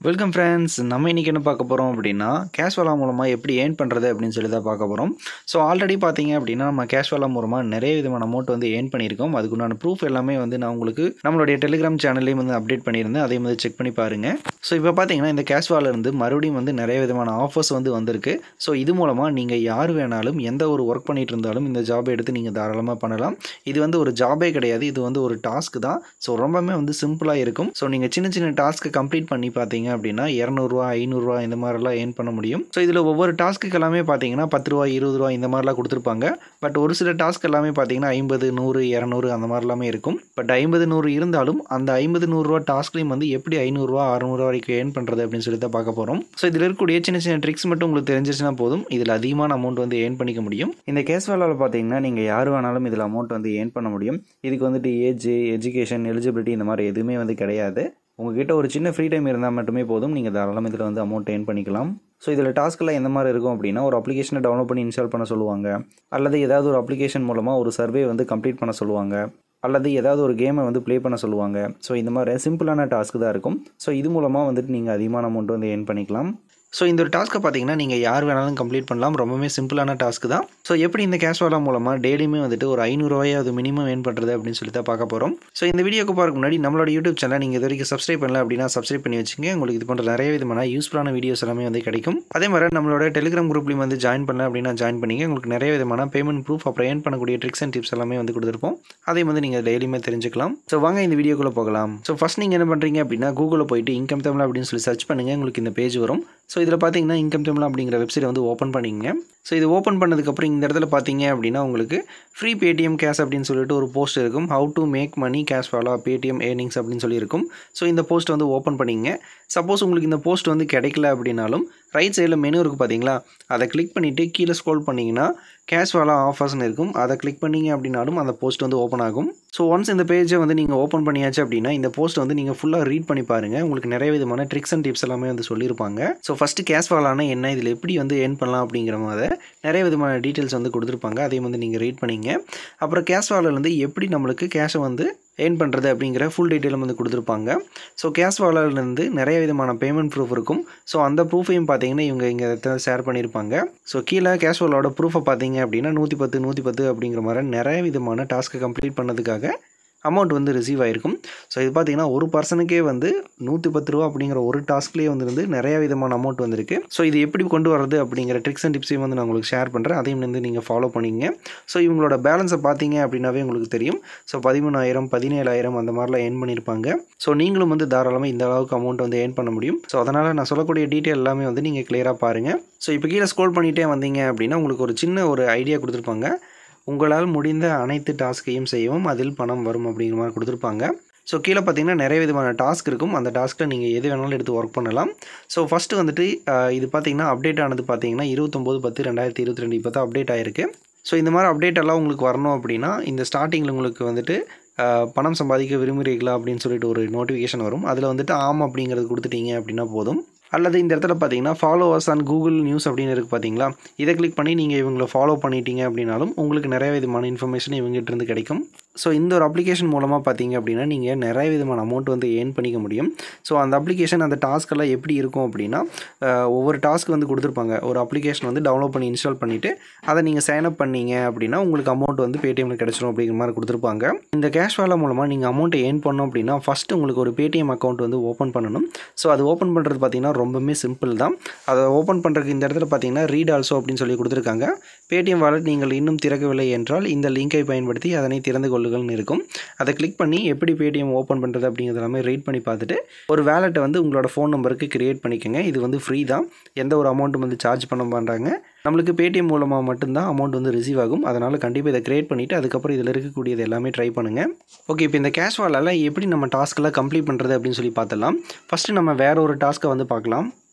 welcome friends நம்ம இன்றைக்கி என்ன பார்க்க போகிறோம் அப்படின்னா கேஷ்வாலா மூலமாக எப்படி ஏர்ன் பண்ணுறது அப்படின்னு சொல்லி தான் பார்க்க போகிறோம் ஸோ ஆல்ரெடி பார்த்தீங்க அப்படின்னா நம்ம கேஷ்வாலா மூலமாக நிறைய விதமான அமௌண்ட் வந்து ஏர்ன் பண்ணியிருக்கோம் அதுக்குண்டான ப்ரூஃப் எல்லாமே வந்து நான் உங்களுக்கு நம்மளுடைய டெலிகிராம் சேனல்லையும் வந்து அப்டேட் பண்ணியிருந்தேன் அதையும் வந்து செக் பண்ணி பாருங்கள் ஸோ இப்போ பார்த்தீங்கன்னா இந்த கேஷ்வால இருந்து மறுபடியும் வந்து நிறைய விதமான ஆஃபர்ஸ் வந்து வந்திருக்கு ஸோ இது மூலமாக நீங்கள் யார் வேணாலும் எந்த ஒரு ஒர்க் பண்ணிட்டு இருந்தாலும் இந்த ஜாபை எடுத்து நீங்கள் தாராளமாக பண்ணலாம் இது வந்து ஒரு ஜாபே கிடையாது இது வந்து ஒரு டாஸ்க் தான் ஸோ ரொம்பவுமே வந்து சிம்பிளாக இருக்கும் ஸோ நீங்கள் சின்ன சின்ன டாஸ்க்கு கம்ப்ளீட் பண்ணி பார்த்தீங்க அப்படின்னா இரநூறுவா ஐநூறுரூவா இந்த மாதிரிலாம் ஏர்ன் பண்ண முடியும் ஸோ இதில் ஒவ்வொரு டாஸ்க்கு எல்லாமே பார்த்தீங்கன்னா பத்து ரூபா இருபது ரூபா இந்த மாதிரிலாம் கொடுத்துருப்பாங்க பட் ஒரு சில டாஸ்க் எல்லாமே பார்த்தீங்கன்னா ஐம்பது நூறு இரநூறு அந்த மாதிரிலாமே இருக்கும் பட் ஐம்பது நூறு இருந்தாலும் அந்த ஐம்பது நூறுரூவா டாஸ்க்லையும் வந்து எப்படி ஐநூறுரூவா அறுநூறுவா வரைக்கும் ஏர்ன் பண்ணுறது அப்படின்னு சொல்லி தான் பார்க்க போகிறோம் ஸோ இதில் இருக்கக்கூடிய சின்ன சின்ன ட்ரிக்ஸ் மட்டும் உங்களுக்கு தெரிஞ்சிச்சுன்னா போதும் இதில் அதிகமான அமௌண்ட் வந்து ஏர்ன் பண்ணிக்க முடியும் இந்த கேஸ் வேலாவில் பார்த்தீங்கன்னா நீங்கள் யார் வேணாலும் இதில் அமௌண்ட் வந்து ஏர்ன் பண்ண முடியும் இதுக்கு வந்துட்டு ஏஜ் எஜுகேஷன் எலிஜிபிலிட்டி இந்த மாதிரி எதுவுமே வந்து கிடையாது உங்ககிட்ட ஒரு சின்ன ஃப்ரீ டைம் இருந்தால் மட்டுமே போதும் நீங்கள் தாராளமாக இதில் வந்து அமௌண்ட் ஏர்ன் பண்ணிக்கலாம் ஸோ இதில் டாஸ்க்கெல்லாம் எந்த மாதிரி இருக்கும் அப்படின்னா ஒரு அப்ளிகேஷனை டவுன்லோட் பண்ணி இன்ஸ்டால் பண்ண சொல்லுவாங்க அல்லது ஏதாவது ஒரு அப்ளிகேஷன் மூலமாக ஒரு சர்வே வந்து கம்ப்ளீட் பண்ண சொல்லுவாங்க அல்லது ஏதாவது ஒரு கேமை வந்து ப்ளே பண்ண சொல்லுவாங்க ஸோ இந்த மாதிரி சிம்பிளான டாஸ்க் தான் இருக்கும் ஸோ இது மூலமாக வந்துட்டு நீங்கள் அதிகமான அமௌண்ட் வந்து ஏர்ன் பண்ணிக்கலாம் ஸோ இந்த ஒரு டாஸ்க்கை பார்த்தீங்கன்னா நீங்கள் யார் வேணாலும் கம்ப்ளீட் பண்ணலாம் ரொம்பவே சிம்பிளான டாஸ்க் தான் ஸோ எப்படி இந்த கேஷ் வாலா மூலமாக டெய்லியுமே வந்துட்டு ஒரு ஐநூறுரூவாயாவது மினிமம் ஏர்ன் பண்ணுறது அப்படின்னு சொல்லி தான் பார்க்க போகிறோம் ஸோ இந்த வீடியோக்கு பார்க்க முன்னாடி நம்மளோட யூடியூப் சேனல் நீங்கள் இது வரைக்கும் சப்ஸ்கிரைப் பண்ணல அப்படின்னா சப்ஸ்கிரைப் பண்ணி வச்சுங்க உங்களுக்கு இது போன்ற நிறைய விதமான யூஸ்ஃபுல்லான வீடியோஸ் எல்லாமே வந்து கிடைக்கும் அதே மாதிரி நம்மளோட டெலிகிராம் குரூப்லையும் வந்து ஜாயின் பண்ணல அப்படின்னா ஜாயின் பண்ணிங்க உங்களுக்கு நிறைய விதமான பேமெண்ட் ப்ரூஃப் அப்புறம் ஏர்ன் பண்ணக்கூடிய ட்ரிக்ஸ் அண்ட் டிப்ஸ் எல்லாமே வந்து கொடுத்துருப்போம் அதையும் வந்து நீங்கள் டெய்லியுமே தெரிஞ்சுக்கலாம் ஸோ வாங்க இந்த வீடியோக்குள்ளே போகலாம் ஸோ ஃபஸ்ட் நீங்கள் என்ன பண்ணுறீங்க அப்படின்னா கூகுளில் போயிட்டு இன்கம் தமிழ் அப்படின்னு சொல்லி சர்ச் பண்ணுங்கள் உங்களுக்கு இந்த பேஜ் வரும் ஸோ இதில் பார்த்தீங்கன்னா இன்கம் தமிழ் அப்படிங்கிற வெப்சைட் வந்து ஓப்பன் பண்ணிங்க ஸோ இது ஓப்பன் பண்ணதுக்கப்புறம் இந்த இடத்துல பார்த்தீங்க அப்படின்னா உங்களுக்கு ஃப்ரீ பேடிஎம் கேஷ் அப்படின்னு சொல்லிட்டு ஒரு போஸ்ட் இருக்கும் how to make money cash follow Paytm earnings அப்படின்னு சொல்லியிருக்கும் ஸோ இந்த போஸ்ட் வந்து ஓப்பன் பண்ணிங்க சப்போஸ் உங்களுக்கு இந்த போஸ்ட் வந்து கிடைக்கல அப்படின்னாலும் ரைட் சைடில் மெனு இருக்குது பார்த்தீங்களா அதை கிளிக் பண்ணிவிட்டு கீழே ஸ்க்ரோல் பண்ணிங்கன்னா கேஷ் வாலா ஆஃபர்ஸ்னு இருக்கும் அதை கிளிக் பண்ணிங்க அப்படின்னாலும் அந்த போஸ்ட் வந்து ஓப்பன் ஆகும் ஸோ ஒன்ஸ் இந்த பேஜை வந்து நீங்கள் ஓப்பன் பண்ணியாச்சு அப்படின்னா இந்த போஸ்ட் வந்து நீங்கள் ஃபுல்லாக ரீட் பண்ணி பாருங்கள் உங்களுக்கு நிறைய விதமான ட்ரிக்ஸ் அண்ட் டிப்ஸ் எல்லாமே வந்து சொல்லியிருப்பாங்க ஸோ ஃபஸ்ட்டு கேஷ் வாலானா என்ன இதில் எப்படி வந்து ஏர்ன் பண்ணலாம் அப்படிங்கிற மாதிரி நிறைய விதமான டீட்டெயில்ஸ் வந்து கொடுத்துருப்பாங்க அதையும் வந்து நீங்கள் ரீட் பண்ணிங்க அப்புறம் கேஷ் வாலேருந்து எப்படி நம்மளுக்கு கேஷை வந்து ஏர்ன் பண்ணுறது அப்படிங்கிற ஃபுல் டீட்டெயிலும் வந்து கொடுத்துருப்பாங்க ஸோ கேஷ் வாலர்லேருந்து நிறைய விதமான பேமெண்ட் ப்ரூஃப் இருக்கும் ஸோ அந்த ப்ரூஃபையும் பார்த்தீங்கன்னா இவங்க இங்கே ஷேர் பண்ணியிருப்பாங்க ஸோ கீழே கேஷ் வாலோட ப்ரூஃபை பார்த்தீங்க அப்படின்னா நூற்றி பத்து நூற்றி பத்து அப்படிங்கிற மாதிரி நிறைய விதமான டாஸ்க்கை கம்ப்ளீட் பண்ணதுக்காக அமௌண்ட் வந்து ரிசீவ் ஆகிருக்கும் ஸோ இது பார்த்தீங்கன்னா ஒரு பர்சனுக்கே வந்து நூற்றி பத்து ரூபா அப்படிங்கிற ஒரு டாஸ்க்லேயே வந்து நிறைய விதமான அமௌண்ட் வந்திருக்கு ஸோ இது எப்படி கொண்டு வரது அப்படிங்கிற ட்ரிக்ஸ் அண்ட் டிப்ஸையும் வந்து நான் உங்களுக்கு ஷேர் பண்ணுறேன் அதையும் வந்து நீங்கள் ஃபாலோ பண்ணிங்க ஸோ இவங்களோட பேலன்ஸை பார்த்தீங்க அப்படின்னாவே உங்களுக்கு தெரியும் ஸோ பதிமூணாயிரம் பதினேழாயிரம் அந்த மாதிரிலாம் ஏர்ன் பண்ணியிருப்பாங்க ஸோ நீங்களும் வந்து தாராளமாக இந்த அளவுக்கு அமௌண்ட் வந்து ஏர்ன் பண்ண முடியும் ஸோ அதனால் நான் சொல்லக்கூடிய டீட்டெயில் எல்லாமே வந்து நீங்கள் கிளியராக பாருங்கள் ஸோ இப்போ கீழே ஸ்க்ரோல் பண்ணிகிட்டே வந்தீங்க அப்படின்னா உங்களுக்கு ஒரு சின்ன ஒரு ஐடியா கொடுத்துருப்பாங்க உங்களால் முடிந்த அனைத்து டாஸ்கையும் செய்யவும் அதில் பணம் வரும் அப்படிங்கிற மாதிரி கொடுத்துருப்பாங்க ஸோ கீழே பார்த்தீங்கன்னா நிறைய விதமான டாஸ்க் இருக்கும் அந்த டாஸ்க்கில் நீங்கள் எது வேணாலும் எடுத்து ஒர்க் பண்ணலாம் ஸோ ஃபஸ்ட்டு வந்துட்டு இது பார்த்தீங்கன்னா அப்டேட் ஆனது பார்த்தீங்கன்னா இருபத்தொம்போது பத்து ரெண்டாயிரத்தி இருபத்தி ரெண்டு இப்போ தான் அப்டேட் ஆயிருக்கு ஸோ இந்த மாதிரி அப்டேட் எல்லாம் உங்களுக்கு வரணும் அப்படின்னா இந்த ஸ்டார்டிங்கில் உங்களுக்கு வந்துட்டு பணம் சம்பாதிக்க விரும்புகிறீங்களா அப்படின்னு சொல்லிட்டு ஒரு நோட்டிஃபிகேஷன் வரும் அதில் வந்துட்டு ஆம் அப்படிங்கிறது கொடுத்துட்டீங்க அப்படின்னா போதும் அல்லது இந்த இடத்துல பார்த்தீங்கன்னா ஃபாலோவர்ஸ் ஆன் கூகுள் நியூஸ் அப்படின்னு இருக்குது பார்த்தீங்களா இதை கிளிக் பண்ணி நீங்கள் இவங்களை ஃபாலோ பண்ணிட்டீங்க அப்படின்னாலும் உங்களுக்கு நிறைய விதமான இன்ஃபர்மேஷன் இவங்ககிட்ட இருந்து கிடைக்கும் ஸோ இந்த ஒரு அப்ளிகேஷன் மூலமாக பார்த்தீங்க அப்படின்னா நீங்கள் நிறைய விதமான அமௌண்ட் வந்து ஏர்ன் பண்ணிக்க முடியும் ஸோ அந்த அப்ளிகேஷன் அந்த டாஸ்க்கெல்லாம் எப்படி இருக்கும் அப்படின்னா ஒவ்வொரு டாஸ்க் வந்து கொடுத்துருப்பாங்க ஒரு அப்ளிகேஷன் வந்து டவுன்லோட் பண்ணி இன்ஸ்டால் பண்ணிவிட்டு அதை நீங்கள் சைன் அப் பண்ணீங்க அப்படின்னா உங்களுக்கு அமௌண்ட் வந்து பேடிஎம்மில் கிடச்சிரும் அப்படிங்கிற மாதிரி கொடுத்துருப்பாங்க இந்த கேஷ் வாலா மூலமாக நீங்கள் அமௌண்ட்டை ஏர்ன் பண்ணோம் அப்படின்னா ஃபஸ்ட்டு உங்களுக்கு ஒரு பேடிஎம் அக்கௌண்ட் வந்து ஓப்பன் பண்ணணும் ஸோ அது ஓப்பன் பண்ணுறது பார்த்தீங்கன்னா ரொம்பவுமே சிம்பிள் தான் அதை ஓப்பன் பண்ணுறதுக்கு இந்த இடத்துல பார்த்தீங்கன்னா ரீட் ஆல்சோ அப்படின்னு சொல்லி கொடுத்துருக்காங்க பேடிஎம் வாலெட் நீங்கள் இன்னும் திறக்கவில்லை என்றால் இந்த லிங்கை பயன்படுத்தி அதனை திறந்து கொள்ளுகள்னு இருக்கும் அதை கிளிக் பண்ணி எப்படி பேடிஎம் ஓப்பன் பண்ணுறது அப்படிங்கிறது எல்லாமே ரீட் பண்ணி பார்த்துட்டு ஒரு வேலெட்டை வந்து உங்களோட ஃபோன் நம்பருக்கு க்ரியேட் பண்ணிக்கோங்க இது வந்து ஃப்ரீ தான் எந்த ஒரு அமௌண்ட்டும் வந்து சார்ஜ் பண்ண பண்ணுறாங்க நம்மளுக்கு பேடிஎம் மூலமாக மட்டும்தான் அமௌண்ட் வந்து ரிசீவ் ஆகும் அதனால் கண்டிப்பாக இதை க்ரியேட் பண்ணிவிட்டு அதுக்கப்புறம் இதில் இருக்கக்கூடியது எல்லாமே ட்ரை பண்ணுங்கள் ஓகே இப்போ இந்த கேஷ் வாலால் எப்படி நம்ம டாஸ்க்கெல்லாம் கம்ப்ளீட் பண்ணுறது அப்படின்னு சொல்லி பார்த்துலாம் ஃபஸ்ட்டு நம்ம வேறு ஒரு டாஸ்க்கை வந்து பார்க்கலாம்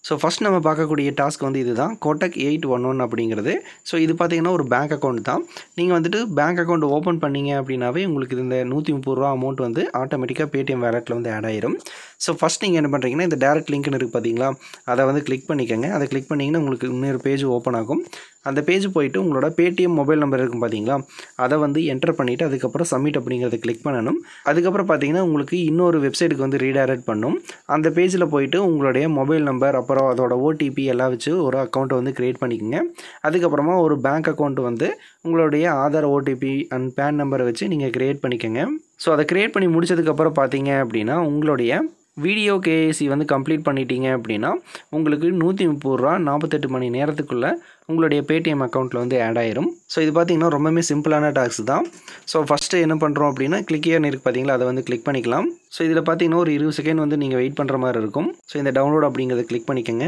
ஸோ ஃபஸ்ட் நம்ம பார்க்கக்கூடிய டாஸ்க் வந்து இதுதான் கோட்டக் எயிட் ஒன் ஒன் அப்படிங்கிறது ஸோ இது பார்த்தீங்கன்னா ஒரு பேங்க் அக்கௌண்ட் தான் நீங்கள் வந்துட்டு பேங்க் அக்கௌண்ட் ஓப்பன் பண்ணீங்க அப்படின்னாவே உங்களுக்கு இந்த நூற்றி முப்பது ரூபா அமௌண்ட் வந்து ஆட்டோமேட்டிக்காக பேடிஎம் வேலெட்டில் வந்து ஆட் ஆயிரும் ஸோ ஃபஸ்ட் நீங்கள் என்ன பண்ணுறீங்கன்னா இந்த டேரக்ட் லிங்க்னு இருக்குது பார்த்தீங்களா அதை வந்து கிளிக் பண்ணிக்கோங்க அதை கிளிக் பண்ணிங்கன்னா உங்களுக்கு இன்னொரு பேஜ் ஓப்பன் ஆகும் அந்த பேஜ் போயிட்டு உங்களோட பேடிஎம் மொபைல் நம்பர் இருக்கும் பார்த்தீங்களா அதை வந்து என்டர் பண்ணிவிட்டு அதுக்கப்புறம் சப்மிட் அப்படிங்கிறத கிளிக் பண்ணணும் அதுக்கப்புறம் பார்த்தீங்கன்னா உங்களுக்கு இன்னொரு வெப்சைட்டுக்கு வந்து ரீடைரக்ட் பண்ணும் அந்த பேஜில் போயிட்டு உங்களுடைய மொபைல் நம்பர் அப்புறம் அதோட ஓடிபி எல்லாம் வச்சு ஒரு அக்கௌண்ட்டை வந்து க்ரியேட் பண்ணிக்கோங்க அதுக்கப்புறமா ஒரு பேங்க் அக்கௌண்ட் வந்து உங்களுடைய ஆதார் ஓடிபி அண்ட் பேன் நம்பரை வச்சு நீங்கள் க்ரியேட் பண்ணிக்கோங்க ஸோ அதை க்ரியேட் பண்ணி முடிச்சதுக்கப்புறம் பார்த்தீங்க அப்படின்னா உங்களுடைய வீடியோ கேஏசி வந்து கம்ப்ளீட் பண்ணிட்டீங்க அப்படின்னா உங்களுக்கு நூற்றி முப்பது ரூபா நாற்பத்தெட்டு மணி நேரத்துக்குள்ளே உங்களுடைய பேடிஎம் அக்கௌண்ட்டில் வந்து ஆட் ஆயிரும் ஸோ இது பார்த்திங்கன்னா ரொம்பவே சிம்பிளான டாக்ஸ் தான் ஸோ ஃபஸ்ட்டு என்ன பண்ணுறோம் அப்படின்னா கிளிக் இயர்னு இருக்குது பார்த்தீங்களா அதை வந்து கிளிக் பண்ணிக்கலாம் ஸோ இதில் பார்த்தீங்கன்னா ஒரு இருபது செகண்ட் வந்து நீங்கள் வெயிட் பண்ணுற மாதிரி இருக்கும் ஸோ இந்த டவுன்லோட் அப்படிங்கிறத கிளிக் பண்ணிக்கோங்க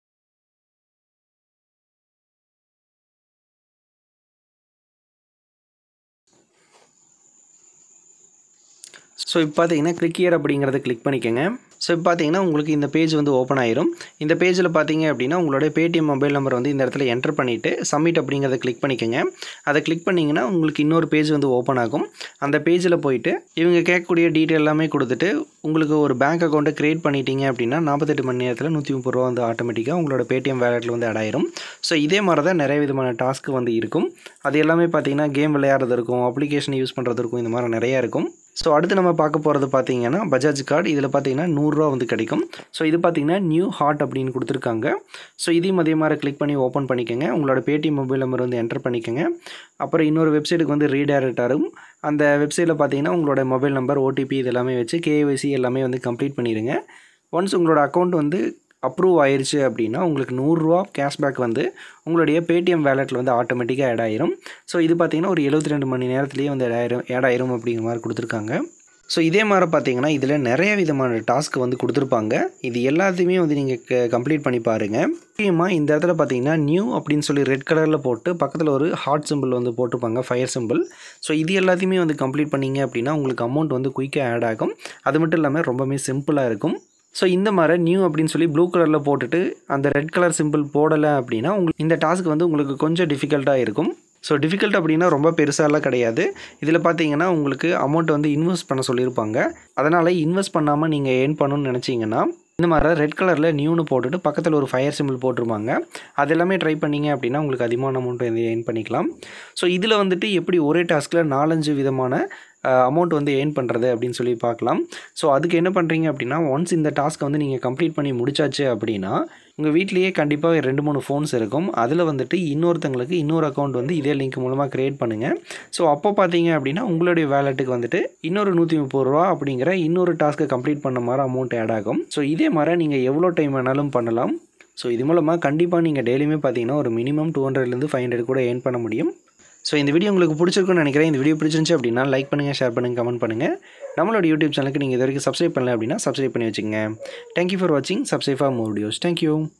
ஸோ இப்போ பார்த்தீங்கன்னா கிளிக் இயர் அப்படிங்கிறத கிளிக் பண்ணிக்கோங்க ஸோ இப்போ பார்த்தீங்கன்னா உங்களுக்கு இந்த பேஜ் வந்து ஓப்பன் ஆயிரும் இந்த பேஜில் பார்த்தீங்க அப்படின்னா உங்களுடைய பேடிஎம் மொபைல் நம்பர் வந்து இந்த இடத்துல என்டர் பண்ணிவிட்டு சப்மிட் அப்படிங்கிறத கிளிக் பண்ணிக்கோங்க அதை கிளிக் பண்ணிங்கன்னா உங்களுக்கு இன்னொரு பேஜ் வந்து ஓப்பன் ஆகும் அந்த பேஜில் போயிட்டு இவங்க கேட்கக்கூடிய டீட்டெயில் எல்லாமே கொடுத்துட்டு உங்களுக்கு ஒரு பேங்க் அக்கௌண்ட்டை க்ரியேட் பண்ணிட்டீங்க அப்படின்னா நாற்பத்தெட்டு மணி நேரத்தில் நூற்றி முப்பது ரூபா வந்து ஆட்டோமேட்டிக்காக உங்களோட பேடிஎம் வேலெட்டில் வந்து ஆட் ஆயிரும் ஸோ இதே மாதிரி தான் நிறைய விதமான டாஸ்க் வந்து இருக்கும் அது எல்லாமே பார்த்தீங்கன்னா கேம் விளையாடுறது இருக்கும் அப்ளிகேஷன் யூஸ் பண்ணுறது இருக்கும் இந்த மாதிரி நிறையா இருக்கும் ஸோ அடுத்து நம்ம பார்க்க போகிறது பார்த்தீங்கன்னா பஜாஜ் கார்டு இதில் பார்த்தீங்கன்னா நூறுரூவா வந்து கிடைக்கும் ஸோ இது பார்த்தீங்கன்னா நியூ ஹார்ட் அப்படின்னு கொடுத்துருக்காங்க ஸோ இதையும் அதே மாதிரி கிளிக் பண்ணி ஓப்பன் பண்ணிக்கோங்க உங்களோட பேடிஎம் மொபைல் நம்பர் வந்து என்டர் பண்ணிக்கோங்க அப்புறம் இன்னொரு வெப்சைட்டுக்கு வந்து ரீடைரக்ட் ஆகும் அந்த வெப்சைட்டில் பார்த்தீங்கன்னா உங்களோட மொபைல் நம்பர் ஓடிபி இது எல்லாமே வச்சு கேஒய்சி எல்லாமே வந்து கம்ப்ளீட் பண்ணிடுங்க ஒன்ஸ் உங்களோட அக்கௌண்ட் வந்து அப்ரூவ் ஆயிடுச்சு அப்படின்னா உங்களுக்கு நூறுரூவா கேஷ்பேக் வந்து உங்களுடைய பேடிஎம் வேலெட்டில் வந்து ஆட்டோமேட்டிக்காக ஆட் ஆயிரும் ஸோ இது பார்த்தீங்கன்னா ஒரு எழுபத்தி ரெண்டு மணி நேரத்துலேயே வந்து ஆட் ஆயிரும் ஆட் ஆயிரும் அப்படிங்கிற மாதிரி கொடுத்துருக்காங்க ஸோ இதே மாதிரி பார்த்தீங்கன்னா இதில் நிறைய விதமான டாஸ்க் வந்து கொடுத்துருப்பாங்க இது எல்லாத்தையுமே வந்து நீங்கள் கம்ப்ளீட் பண்ணி பாருங்கள் முக்கியமாக இந்த இடத்துல பார்த்தீங்கன்னா நியூ அப்படின்னு சொல்லி ரெட் கலரில் போட்டு பக்கத்தில் ஒரு ஹார்ட் சிம்பிள் வந்து போட்டிருப்பாங்க ஃபயர் சிம்பிள் ஸோ இது எல்லாத்தையுமே வந்து கம்ப்ளீட் பண்ணிங்க அப்படின்னா உங்களுக்கு அமௌண்ட் வந்து குயிக்காக ஆட் ஆகும் அது மட்டும் இல்லாமல் ரொம்பவே சிம்பிளாக இருக்கும் ஸோ இந்த மாதிரி நியூ அப்படின்னு சொல்லி ப்ளூ கலரில் போட்டுட்டு அந்த ரெட் கலர் சிம்பிள் போடலை அப்படின்னா உங்களுக்கு இந்த டாஸ்க் வந்து உங்களுக்கு கொஞ்சம் டிஃபிகல்ட்டாக இருக்கும் ஸோ டிஃபிகல்ட் அப்படின்னா ரொம்ப பெருசாலாம் கிடையாது இதில் பார்த்தீங்கன்னா உங்களுக்கு அமௌண்ட் வந்து இன்வெஸ்ட் பண்ண சொல்லியிருப்பாங்க அதனால் இன்வெஸ்ட் பண்ணாமல் நீங்கள் ஏர்ன் பண்ணணும்னு நினச்சிங்கன்னா இந்த மாதிரி ரெட் கலரில் நியூன்னு போட்டுட்டு பக்கத்தில் ஒரு ஃபயர் சிம்பிள் போட்டிருப்பாங்க அது எல்லாமே ட்ரை பண்ணிங்க அப்படின்னா உங்களுக்கு அதிகமான அமௌண்ட் வந்து ஏர்ன் பண்ணிக்கலாம் ஸோ இதில் வந்துட்டு எப்படி ஒரே டாஸ்கில் நாலஞ்சு விதமான அமௌண்ட் வந்து ஏர்ன் பண்ணுறது அப்படின்னு சொல்லி பார்க்கலாம் ஸோ அதுக்கு என்ன பண்ணுறீங்க அப்படின்னா ஒன்ஸ் இந்த டாஸ்க்கை வந்து நீங்கள் கம்ப்ளீட் பண்ணி முடிச்சாச்சு அப்படின்னா உங்கள் வீட்லேயே கண்டிப்பாக ரெண்டு மூணு ஃபோன்ஸ் இருக்கும் அதில் வந்துட்டு இன்னொருத்தங்களுக்கு இன்னொரு அக்கௌண்ட் வந்து இதே லிங்க் மூலமாக க்ரியேட் பண்ணுங்கள் ஸோ அப்போ பார்த்தீங்க அப்படின்னா உங்களுடைய வேலெட்டுக்கு வந்துட்டு இன்னொரு நூற்றி முப்பது ரூபா அப்படிங்கிற இன்னொரு டாஸ்க்கை கம்ப்ளீட் பண்ண மாதிரி அமௌண்ட் ஆட் ஆகும் ஸோ இதே மாதிரி நீங்கள் எவ்வளோ டைம் வேணாலும் பண்ணலாம் ஸோ இது மூலமாக கண்டிப்பாக நீங்கள் டெய்லியுமே பார்த்தீங்கன்னா ஒரு மினிமம் டூ ஹண்ட்ரட்லேருந்து ஃபைவ் ஹண்ட்ரட் கூட ஏர்ன் பண்ண முடியும் ஸோ இந்த வீடியோ உங்களுக்கு பிடிச்சிருக்குன்னு நினைக்கிறேன் இந்த வீடியோ பிடிச்சிருந்துச்சு அப்படின்னா லைக் பண்ணுங்கள் ஷேர் பண்ணுங்கள் கமெண்ட் பண்ணுங்கள் நம்மளோட யூடியூப் சேனலுக்கு நீங்கள் இது வரைக்கும் சப்ஸ்கிரைப் பண்ணல அப்படின்னா சப்ஸ்கிரைப் பண்ணி வச்சுங்க தேங்க்யூ ஃபார் வாட்சிங் subscribe for more videos thank you